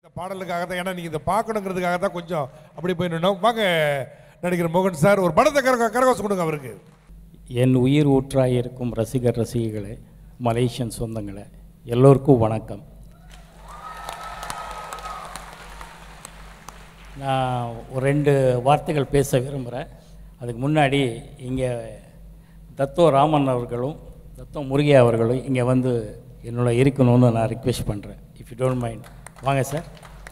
இந்த பாடலுக்காக தான் ஏன்னா நீங்கள் இதை பார்க்கணுங்கிறதுக்காக தான் கொஞ்சம் அப்படி போய் நின்னோம் வாங்க நடிகர் மோகன் சார் ஒரு படத்தை கரக கரகோசம் கொடுங்க அவருக்கு என் உயிர் ஊற்றாய் இருக்கும் ரசிகர் ரசிகைகளே மலேசியன் சொந்தங்களே எல்லோருக்கும் வணக்கம் நான் ஒரு ரெண்டு வார்த்தைகள் பேச விரும்புகிறேன் அதுக்கு முன்னாடி இங்கே தத்தோ ராமன் அவர்களும் தத்தோ முருகையா அவர்களும் இங்கே வந்து என்னோட இருக்கணும்னு நான் ரிக்வெஸ்ட் பண்ணுறேன் இஃப் யூ டோன்ட் மைண்ட் வாங்க சார்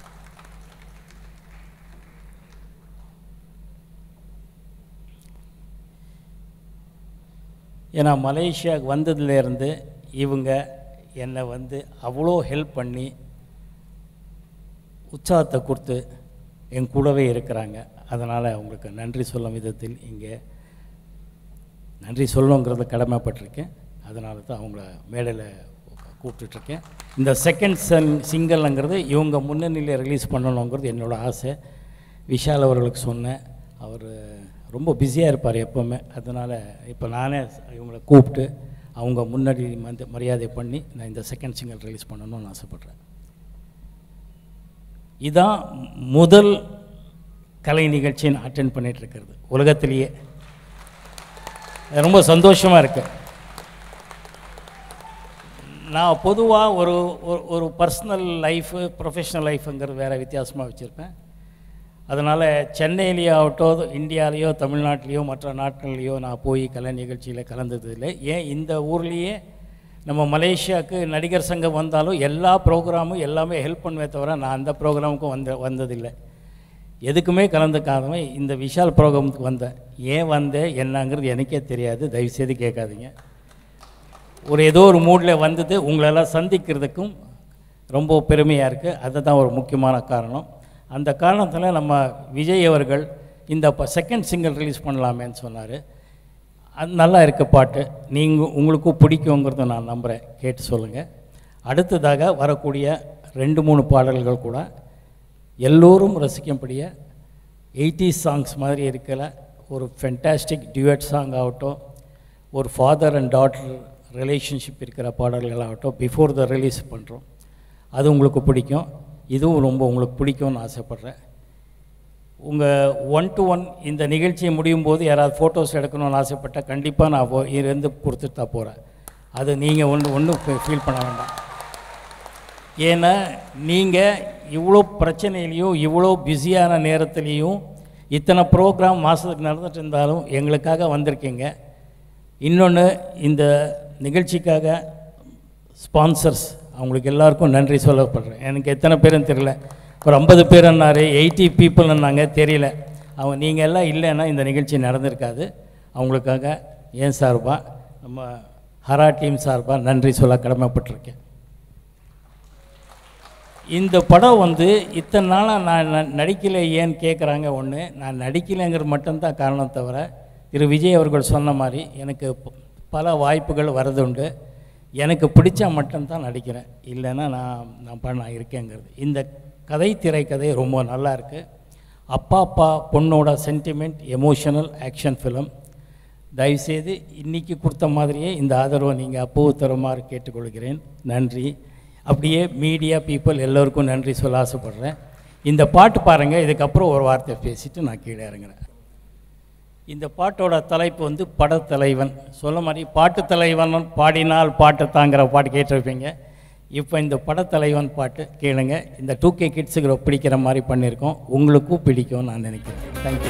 ஏன்னா மலேசியாவுக்கு வந்ததுலேருந்து இவங்க என்னை வந்து அவ்வளோ ஹெல்ப் பண்ணி உற்சாகத்தை கொடுத்து என் கூடவே இருக்கிறாங்க அதனால் அவங்களுக்கு நன்றி சொல்லும் விதத்தில் இங்கே நன்றி சொல்லணுங்கிறத கடமைப்பட்டிருக்கேன் அதனால தான் அவங்கள மேடையில் கூப்பிட்டுட்ருக்கேன் இந்த செகண்ட் சங் சிங்கிள்ங்கிறது இவங்க முன்னணியில் ரிலீஸ் பண்ணணுங்கிறது என்னோடய ஆசை விஷால் அவர்களுக்கு சொன்னேன் அவர் ரொம்ப பிஸியாக இருப்பார் எப்போவுமே அதனால் இப்போ நானே இவங்களை கூப்பிட்டு அவங்க முன்னாடி வந்து மரியாதை பண்ணி நான் இந்த செகண்ட் சிங்கிள் ரிலீஸ் பண்ணணும்னு ஆசைப்பட்றேன் இதான் முதல் கலை நிகழ்ச்சியை நான் அட்டென்ட் பண்ணிட்டு இருக்கிறது உலகத்திலேயே அது ரொம்ப சந்தோஷமாக இருக்கு நான் பொதுவாக ஒரு ஒரு- ஒரு பர்சனல் லைஃபு ப்ரொஃபஷனல் லைஃபுங்கிறது வேறு வித்தியாசமாக வச்சுருப்பேன் அதனால் சென்னையிலேயோ ஆகட்டும் இந்தியாலேயோ தமிழ்நாட்டிலேயோ மற்ற நாட்கள்லேயோ நான் போய் கலை நிகழ்ச்சியில் கலந்ததில்லை ஏன் இந்த ஊர்லேயே நம்ம மலேசியாவுக்கு நடிகர் சங்கம் வந்தாலும் எல்லா ப்ரோக்ராமும் எல்லாமே ஹெல்ப் பண்ணுவே தவிர நான் அந்த ப்ரோக்ராமுக்கும் வந்த வந்ததில்லை எதுக்குமே கலந்துக்காதவன் இந்த விஷால் ப்ரோக்ராமுக்கு வந்தேன் ஏன் வந்தேன் என்னங்கிறது எனக்கே தெரியாது தயவுசெய்து கேட்காதீங்க ஒரு ஏதோ ஒரு மூடில் வந்தது உங்களெல்லாம் சந்திக்கிறதுக்கும் ரொம்ப பெருமையாக இருக்குது அதுதான் ஒரு முக்கியமான காரணம் அந்த காரணத்தில் நம்ம விஜய் அவர்கள் இந்த செகண்ட் சிங்கிள் ரிலீஸ் பண்ணலாமேன்னு சொன்னார் அது நல்லா இருக்க பாட்டு நீங்கள் உங்களுக்கும் பிடிக்குங்கிறத நான் நம்புகிறேன் கேட்டு சொல்லுங்கள் அடுத்ததாக வரக்கூடிய ரெண்டு மூணு பாடல்கள் கூட எல்லோரும் ரசிக்கும்படிய எயிட்டி சாங்ஸ் மாதிரி இருக்கல ஒரு ஃபென்டாஸ்டிக் டியூட் சாங் ஆகட்டும் ஒரு ஃபாதர் அண்ட் டாட்டர் ரிலேஷன்ஷிப் இருக்கிற பாடல்கள் ஆகட்டும் பிஃபோர் த ரிலீஸ் பண்ணுறோம் அது உங்களுக்கு பிடிக்கும் இதுவும் ரொம்ப உங்களுக்கு பிடிக்கும்னு ஆசைப்பட்றேன் உங்கள் ஒன் டு ஒன் இந்த நிகழ்ச்சியை முடியும் போது யாராவது ஃபோட்டோஸ் எடுக்கணும்னு ஆசைப்பட்டால் கண்டிப்பாக நான் போ- இருந்து கொடுத்துட்டு தான் போகிறேன் அது நீங்கள் ஒன்று ஒன்றும் ஃபீல் பண்ண வேண்டாம் ஏன்னா நீங்கள் இவ்வளோ பிரச்சனையிலையும் இவ்வளோ பிஸியான நேரத்துலேயும் இத்தனை ப்ரோக்ராம் மாதத்துக்கு நடந்துட்டு இருந்தாலும் எங்களுக்காக வந்திருக்கீங்க இன்னொன்று இந்த நிகழ்ச்சிக்காக ஸ்பான்சர்ஸ் அவங்களுக்கு எல்லாருக்கும் நன்றி சொல்லப்படுறேன் எனக்கு எத்தனை பேருன்னு தெரியல ஒரு ஐம்பது பேருன்னாரு எயிட்டி பீப்புள்னாங்க தெரியல அவங்க நீங்கள் எல்லாம் இல்லைன்னா இந்த நிகழ்ச்சி நடந்திருக்காது அவங்களுக்காக ஏன் சார்பாக நம்ம ஹரா டீம் சார்பாக நன்றி சொல்ல கடமைப்பட்டிருக்கேன் இந்த படம் வந்து இத்தனை நாளாக நான் ந- நடிக்கலை ஏன்னு கேட்குறாங்க ஒன்று நான் நடிக்கலைங்கிறது மட்டும்தான் காரணம் தவிர திரு விஜய் அவர்கள் சொன்ன மாதிரி எனக்கு ப- பல வாய்ப்புகள் வரதுண்டு எனக்கு பிடிச்சா மட்டும்தான் நடிக்கிறேன் இல்லைன்னா நான் நான் பண்ண இருக்கேங்கிறது இந்த கதை திரைக்கதை ரொம்ப நல்லா இருக்கு அப்பா அப்பா பொண்ணோட சென்டிமெண்ட் எமோஷனல் ஆக்ஷன் ஃபிலிம் தயவுசெய்து இன்னைக்கு கொடுத்த மாதிரியே இந்த ஆதரவை நீங்கள் அப்போது தருமாறு கேட்டுக்கொள்கிறேன் நன்றி அப்படியே மீடியா பீப்புள் எல்லோருக்கும் நன்றி சொல்ல ஆசைப்படுறேன் இந்த பாட்டு பாருங்கள் இதுக்கப்புறம் ஒரு வார்த்தை பேசிட்டு நான் கீழே இறங்குறேன் இந்த பாட்டோட தலைப்பு வந்து படத்தலைவன் சொல்ல மாதிரி பாட்டு தலைவன் பாடினால் பாட்டு தாங்கிற பாட்டு கேட்டிருப்பீங்க இப்போ இந்த படத்தலைவன் பாட்டு கேளுங்க இந்த டூ கே கிட்ஸுக்கு பிடிக்கிற மாதிரி பண்ணியிருக்கோம் உங்களுக்கும் பிடிக்கும் நான் நினைக்கிறேன் தேங்க்யூ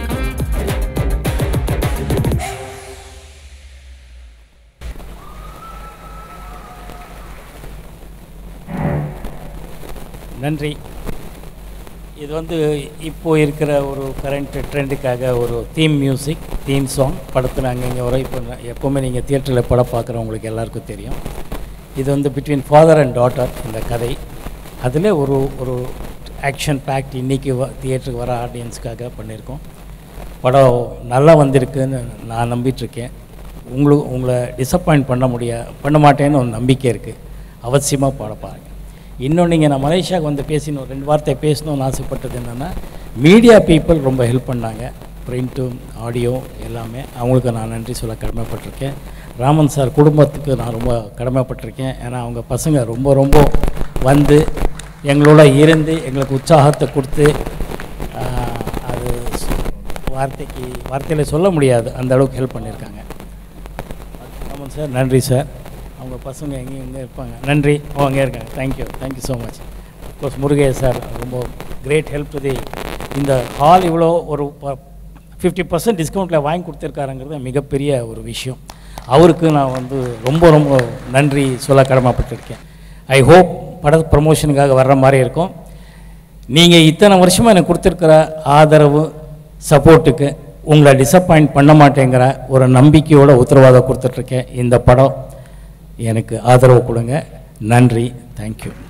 நன்றி இது வந்து இப்போ இருக்கிற ஒரு கரண்ட் ட்ரெண்டுக்காக ஒரு தீம் மியூசிக் தீம் சாங் படத்தில் அங்கங்கே வரும் இப்போ நான் எப்போவுமே நீங்கள் தியேட்டரில் படம் பார்க்குறவங்களுக்கு எல்லாருக்கும் தெரியும் இது வந்து பிட்வீன் ஃபாதர் அண்ட் டாட்டர் இந்த கதை அதில் ஒரு ஒரு ஆக்ஷன் பேக்ட் இன்றைக்கி வ தியேட்டருக்கு வர ஆடியன்ஸ்க்காக பண்ணியிருக்கோம் படம் நல்லா வந்திருக்குன்னு நான் நம்பிட்டுருக்கேன் உங்களுக்கு உங்களை டிசப்பாயிண்ட் பண்ண முடியா பண்ண மாட்டேன்னு ஒரு நம்பிக்கை இருக்குது அவசியமாக பாட பாருங்க இன்னும் நீங்கள் நான் மலேசியாவுக்கு வந்து பேசின ஒரு ரெண்டு வார்த்தை பேசணும்னு ஆசைப்பட்டது என்னென்னா மீடியா பீப்புள் ரொம்ப ஹெல்ப் பண்ணாங்க பிரிண்ட்டு ஆடியோ எல்லாமே அவங்களுக்கு நான் நன்றி சொல்ல கடமைப்பட்டிருக்கேன் ராமன் சார் குடும்பத்துக்கு நான் ரொம்ப கடமைப்பட்டிருக்கேன் ஏன்னா அவங்க பசங்க ரொம்ப ரொம்ப வந்து எங்களோட இருந்து எங்களுக்கு உற்சாகத்தை கொடுத்து ஆஹ், அது சொ- வார்த்தைக்கு வார்த்தையில் சொல்ல முடியாது அந்த அளவுக்கு ஹெல்ப் பண்ணியிருக்காங்க ஆமாம் சார் நன்றி சார் அவங்க பசங்க எங்கேயும் எங்கே இருப்பாங்க நன்றி ஓ அங்கே இருக்காங்க thank you thank you so much course Murugesh sir ரொம்ப கிரேட் ஹெல்ப் டு தி இந்த ஹால் இவ்வளோ ஒரு ஃபிஃப்டி பர்சன்ட் டிஸ்கவுண்ட்டில் வாங்கி கொடுத்துருக்காருங்கிறது மிகப்பெரிய ஒரு விஷயம் அவருக்கு நான் வந்து ரொம்ப ரொம்ப நன்றி சொல்ல கடமைப்பட்டிருக்கேன் ஐ ஹோப் பட ப்ரமோஷனுக்காக வர்ற மாதிரி இருக்கும் நீங்கள் இத்தனை வருஷமாக எனக்கு கொடுத்துருக்கிற ஆதரவு சப்போர்ட்டுக்கு உங்களை டிசப்பாயிண்ட் பண்ண மாட்டேங்கிற ஒரு நம்பிக்கையோட உத்தரவாதம் கொடுத்துட்ருக்கேன் இந்த படம் எனக்கு ஆதரவு கொடுங்க நன்றி தேங்க்யூ